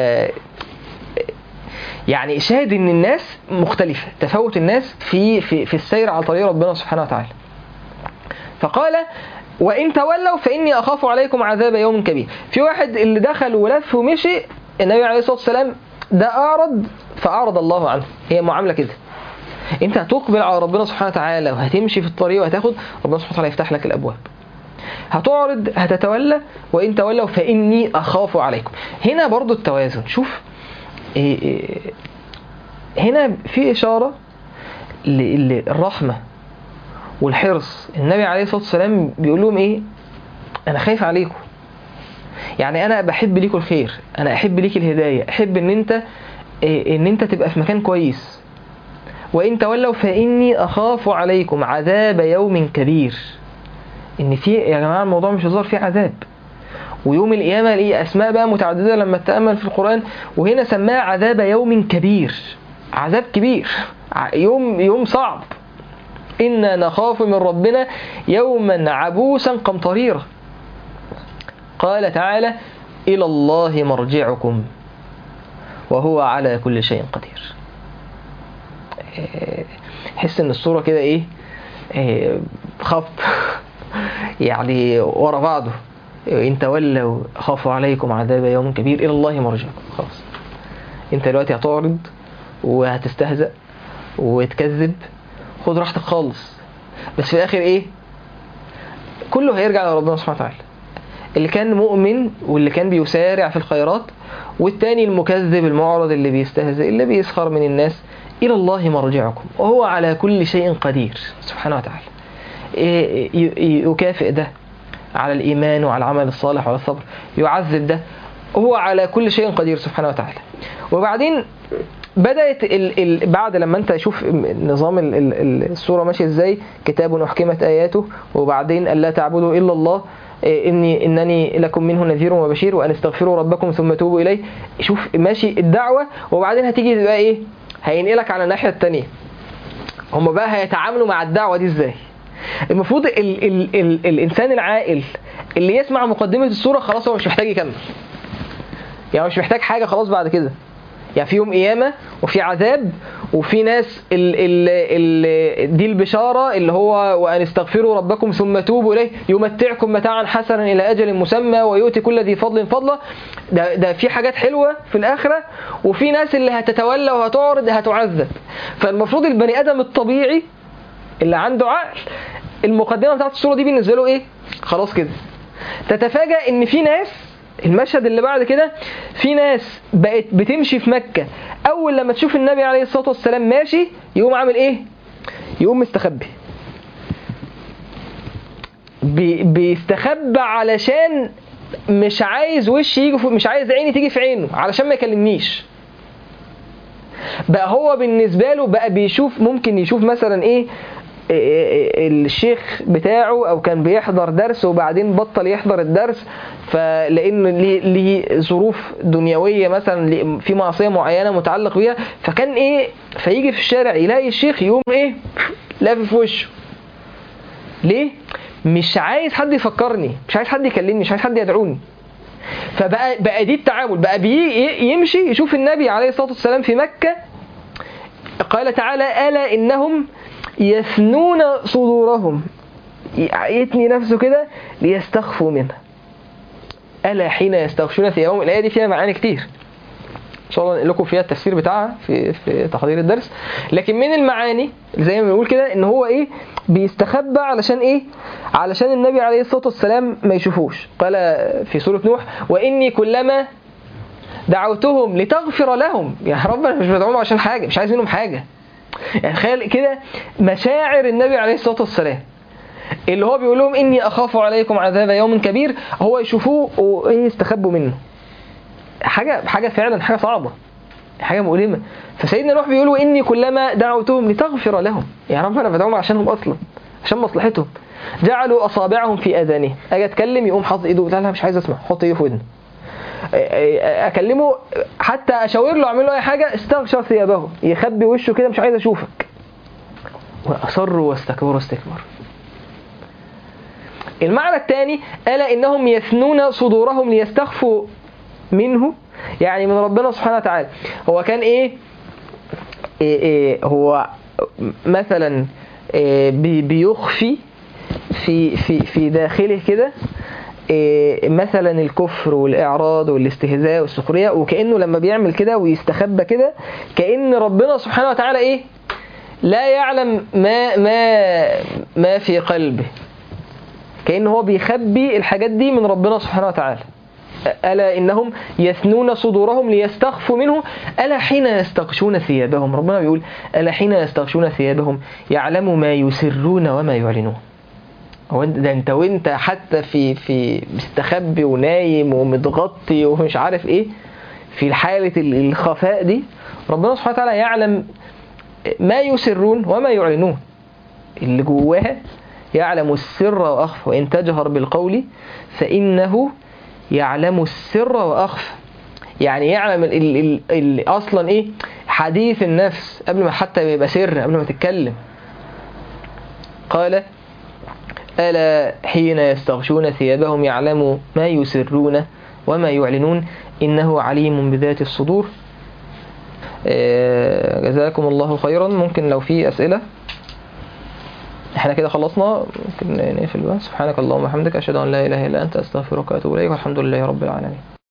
A: يعني شاهد ان الناس مختلفه تفاوت الناس في في في السير على طريق ربنا سبحانه وتعالى فقال وان تولوا فاني اخاف عليكم عذاب يوم كبير في واحد اللي دخل ولف ومشي النبي عليه الصلاه والسلام ده اعرض فاعرض الله عنه هي معامله كده انت هتقبل على ربنا سبحانه وتعالى وهتمشي في الطريق وهتاخد ربنا سبحانه وتعالى يفتح لك الابواب هتعرض هتتولى وان تولوا فاني اخاف عليكم هنا برضو التوازن شوف إيه إيه هنا في اشاره ل- للرحمه والحرص النبي عليه الصلاه والسلام بيقول لهم ايه انا خايف عليكم يعني انا بحب ليكم الخير انا احب ليك الهدايه احب ان انت إيه ان انت تبقى في مكان كويس وان تولوا فاني اخاف عليكم عذاب يوم كبير ان في يا جماعه الموضوع مش هزار فيه عذاب ويوم القيامة ليه أسماء بقى متعددة لما تأمل في القرآن وهنا سماها عذاب يوم كبير عذاب كبير ع- يوم يوم صعب إنا نخاف من ربنا يوما عبوسا قمطريرا قال تعالى إلى الله مرجعكم وهو على كل شيء قدير إيه، حس ان الصورة كده ايه إيه، خبط يعني ورا بعضه إن تولوا خافوا عليكم عذاب يوم كبير إلى الله مرجعكم خلاص أنت دلوقتي هتعرض وهتستهزأ وتكذب خد راحتك خالص بس في الآخر إيه كله هيرجع لربنا سبحانه وتعالى اللي كان مؤمن واللي كان بيسارع في الخيرات والتاني المكذب المعرض اللي بيستهزئ اللي بيسخر من الناس إلى الله مرجعكم وهو على كل شيء قدير سبحانه وتعالى إيه- ي- يكافئ ده على الإيمان وعلى العمل الصالح وعلى الصبر يعذب ده هو على كل شيء قدير سبحانه وتعالى وبعدين بدأت ال ال بعد لما انت تشوف نظام ال ال ال- السورة ماشية ازاي كتاب أحكمت آياته وبعدين ألا تعبدوا إلا الله إيه، إني إنني لكم منه نذير وبشير وأن استغفروا ربكم ثم توبوا إليه شوف ماشي الدعوة وبعدين هتيجي بقى إيه هينقلك على الناحية التانية هم بقى هيتعاملوا مع الدعوة دي ازاي المفروض ال ال ال الانسان العاقل اللي يسمع مقدمة السورة خلاص هو مش محتاج يكمل يعني مش محتاج حاجة خلاص بعد كده يعني في يوم قيامة وفي عذاب وفي ناس ال ال ال دي البشارة اللي هو وأن استغفروا ربكم ثم توبوا إليه يمتعكم متاعا حسنا إلى أجل مسمى ويؤتي كل ذي فضل فضله ده, ده في حاجات حلوة في الآخرة وفي ناس اللي هتتولى وهتعرض هتعذب فالمفروض البني آدم الطبيعي اللي عنده عقل المقدمة بتاعت الصورة دي بالنسبة له إيه؟ خلاص كده تتفاجأ إن في ناس المشهد اللي بعد كده في ناس بقت بتمشي في مكة أول لما تشوف النبي عليه الصلاة والسلام ماشي يقوم عامل إيه؟ يقوم مستخبي بي بيستخبى علشان مش عايز وش يجي في مش عايز عيني تيجي في عينه علشان ما يكلمنيش بقى هو بالنسبة له بقى بيشوف ممكن يشوف مثلا ايه الشيخ بتاعه او كان بيحضر درس وبعدين بطل يحضر الدرس فلان ليه ليه ظروف دنيويه مثلا ليه- في معصيه معينه متعلق بيها فكان ايه فيجي في الشارع يلاقي الشيخ يقوم ايه لافف وشه ليه مش عايز حد يفكرني مش عايز حد يكلمني مش عايز حد يدعوني فبقى بقى دي التعامل بقى بي يمشي يشوف النبي عليه الصلاه والسلام في مكه قال تعالى الا انهم يثنون صدورهم يتني نفسه كده ليستخفوا منها ألا حين يستغشون ثيابهم الآية دي فيها معاني كتير ان شاء الله نقول لكم فيها التفسير بتاعها في في تحضير الدرس لكن من المعاني زي ما بنقول كده ان هو ايه بيستخبى علشان ايه علشان النبي عليه الصلاه والسلام ما يشوفوش قال في سوره نوح واني كلما دعوتهم لتغفر لهم يا رب انا مش بدعوهم عشان حاجه مش عايز منهم حاجه يعني تخيل كده مشاعر النبي عليه الصلاه والسلام اللي هو بيقول لهم اني اخاف عليكم عذاب يوم كبير هو يشوفوه وايه يستخبوا منه حاجه حاجه فعلا حاجه صعبه حاجه مؤلمه فسيدنا نوح بيقول اني كلما دعوتهم لتغفر لهم يا رب انا بدعوهم عشانهم اصلا عشان مصلحتهم جعلوا اصابعهم في اذانهم اجي اتكلم يقوم حاطط ايده لا لا مش عايز اسمع حط ايده في ودنه اكلمه حتى اشاور له اعمل له اي حاجه استغشى ثيابه يخبي وشه كده مش عايز اشوفك واصروا واستكبروا استكبار المعنى الثاني الا انهم يثنون صدورهم ليستخفوا منه يعني من ربنا سبحانه وتعالى هو كان ايه, إيه, إيه هو مثلا إيه بي بيخفي في في في داخله كده إيه مثلا الكفر والاعراض والاستهزاء والسخريه وكانه لما بيعمل كده ويستخبى كده كان ربنا سبحانه وتعالى ايه لا يعلم ما ما ما في قلبه كأن هو بيخبي الحاجات دي من ربنا سبحانه وتعالى ألا إنهم يثنون صدورهم ليستخفوا منه ألا حين يستغشون ثيابهم ربنا بيقول ألا حين يستغشون ثيابهم يعلم ما يسرون وما يعلنون هو ده انت وانت حتى في في مستخبي ونايم ومتغطي ومش عارف ايه في حالة الخفاء دي ربنا سبحانه وتعالى يعلم ما يسرون وما يعلنون اللي جواها يعلم السر وأخفى وإن تجهر بالقول فإنه يعلم السر وأخفى يعني يعلم ال ال ال ال أصلا إيه حديث النفس قبل ما حتى يبقى سر قبل ما تتكلم قال ألا حين يستغشون ثيابهم يعلم ما يسرون وما يعلنون إنه عليم بذات الصدور جزاكم الله خيرا ممكن لو في أسئلة احنا كده خلصنا ممكن نقفل بقى سبحانك اللهم وبحمدك اشهد ان لا اله الا انت استغفرك واتوب اليك والحمد لله رب العالمين